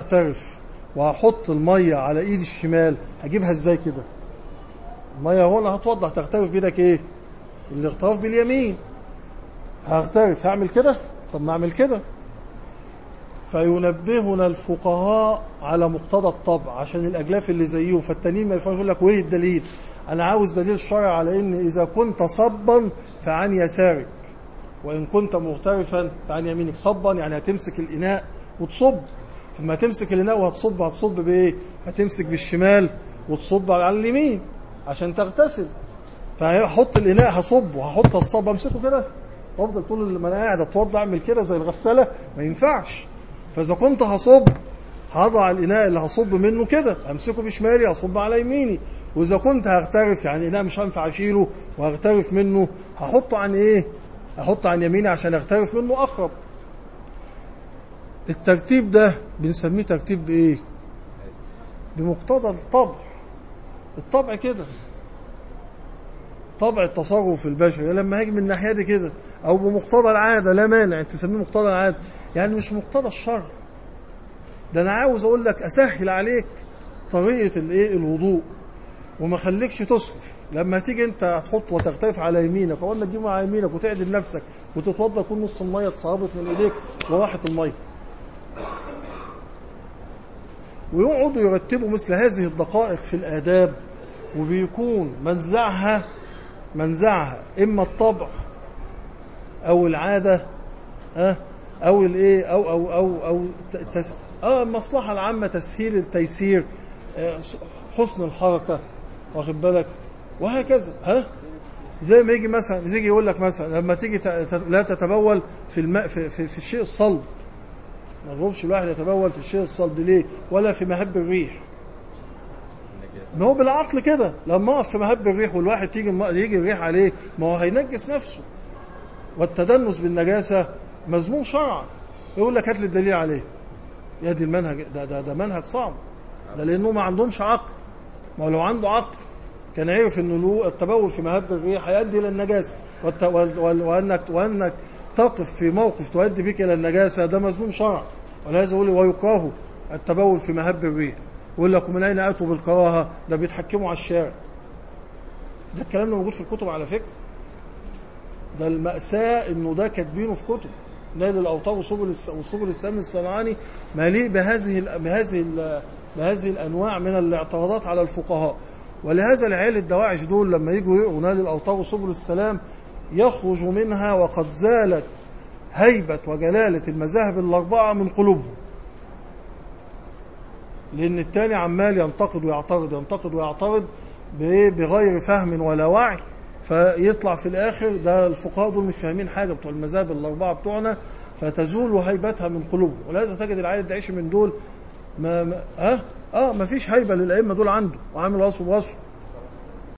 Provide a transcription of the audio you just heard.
اغترف وهحط الميه على ايدي الشمال هجيبها ازاي كده الميه هو اللي هتوضح تغترف بايدك ايه الاغتراف باليمين هغترف هعمل كده طب ما اعمل كده فينبهنا الفقهاء على مقتضى الطبع عشان الاجلاف اللي زيهم فالتانيين ما يفهمش يقول لك وايه الدليل انا عاوز دليل شرعي على ان اذا كنت صبا فعن يسارك وان كنت مغترفا فعن يمينك صبا يعني هتمسك الاناء وتصب فما تمسك الاناء وهتصب هتصب بايه هتمسك بالشمال وتصب على اليمين عشان تغتسل فهحط الاناء هصب وهحط الصب امسكه كده وافضل طول ما انا قاعد اتوضى اعمل كده زي الغساله ما ينفعش فاذا كنت هصب هضع الاناء اللي هصب منه كده امسكه بشمالي هصب على يميني واذا كنت هغترف يعني اناء مش هينفع اشيله وهغترف منه هحطه عن ايه هحطه عن يميني عشان اغترف منه اقرب الترتيب ده بنسميه ترتيب بايه بمقتضى الطبع الطبع كده طبع التصرف البشري لما هاجي من الناحيه دي كده او بمقتضى العاده لا مانع انت تسميه مقتضى العاده يعني مش مقتضى الشر ده انا عاوز اقول لك اسهل عليك طريقه الايه الوضوء وما خليكش تصرف لما تيجي انت هتحط وتغترف على يمينك او انك تجيبه على يمينك وتعدل نفسك وتتوضا يكون نص الميه اتسربت من ايديك وراحت الميه ويقعدوا يرتبوا مثل هذه الدقائق في الآداب وبيكون منزعها منزعها إما الطبع أو العادة أه أو الإيه أو أو أو أو تس أه المصلحة العامة تسهيل التيسير أه حسن الحركة واخد بالك وهكذا ها زي ما يجي مثلا يجي يقول لك مثلا لما تيجي لا تتبول في الماء في, في, في الشيء الصلب ما يغربش الواحد يتبول في الشيء الصلب ليه ولا في مهب الريح ما هو بالعقل كده لما اقف في مهب الريح والواحد تيجي يجي الريح عليه ما هو هينجس نفسه والتدنس بالنجاسه مذموم شرعا يقول لك هات لي الدليل عليه يا دي المنهج ده ده, ده منهج صعب ده لانه ما عندهمش عقل ما هو لو عنده عقل كان عرف انه التبول في مهب الريح هيؤدي الى النجاسه وانك وانك تقف في موقف تؤدي بك الى النجاسه ده مذموم شرعا ولهذا يقول ويكره التبول في مهب الريح يقول لك من اين اتوا بالكراهه ده بيتحكموا على الشارع ده الكلام ده موجود في الكتب على فكره ده المأساة انه ده كاتبينه في كتب نادي الاوطار وسبل وسبل الاسلام الصنعاني مليء بهذه ال بهذه ال بهذه الانواع من الاعتراضات على الفقهاء ولهذا العيال الدواعش دول لما يجوا يقروا نادي الاوطار وسبل السلام يخرج منها وقد زالت هيبة وجلالة المذاهب الأربعة من قلوبهم لأن التاني عمال ينتقد ويعترض ينتقد ويعترض بغير فهم ولا وعي فيطلع في الآخر ده الفقهاء دول مش فاهمين حاجة بتوع المذاهب الأربعة بتوعنا فتزول هيبتها من قلوبهم ولهذا تجد العيال الداعش من دول ما, ما اه اه ما فيش هيبة للأئمة دول عنده وعامل راسه براسه